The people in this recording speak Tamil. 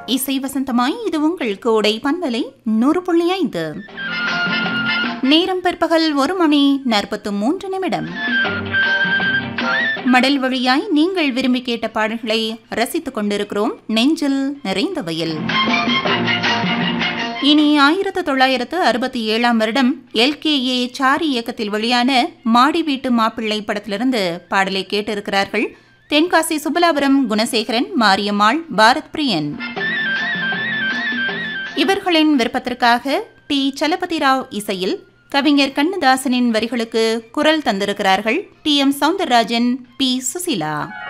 இசை வசந்தமாய் இது உங்கள் கோடை பண்பலை நூறு புள்ளி ஐந்து நேரம் பிற்பகல் ஒரு மணி நாற்பத்து மூன்று நிமிடம் மடல் வழியாய் நீங்கள் விரும்பி கேட்ட பாடல்களை ரசித்துக் கொண்டிருக்கிறோம் நெஞ்சில் நிறைந்த வயல் இனி ஆயிரத்து தொள்ளாயிரத்து அறுபத்தி ஏழாம் வருடம் எல்கேஏ சாரி இயக்கத்தில் வெளியான மாடி வீட்டு மாப்பிள்ளை படத்திலிருந்து பாடலை கேட்டிருக்கிறார்கள் தென்காசி சுபலாபுரம் குணசேகரன் மாரியம்மாள் பாரத் பிரியன் இவர்களின் விருப்பத்திற்காக டி சலபதி ராவ் இசையில் கவிஞர் கண்ணதாசனின் வரிகளுக்கு குரல் தந்திருக்கிறார்கள் T M Soundararajan P Susheela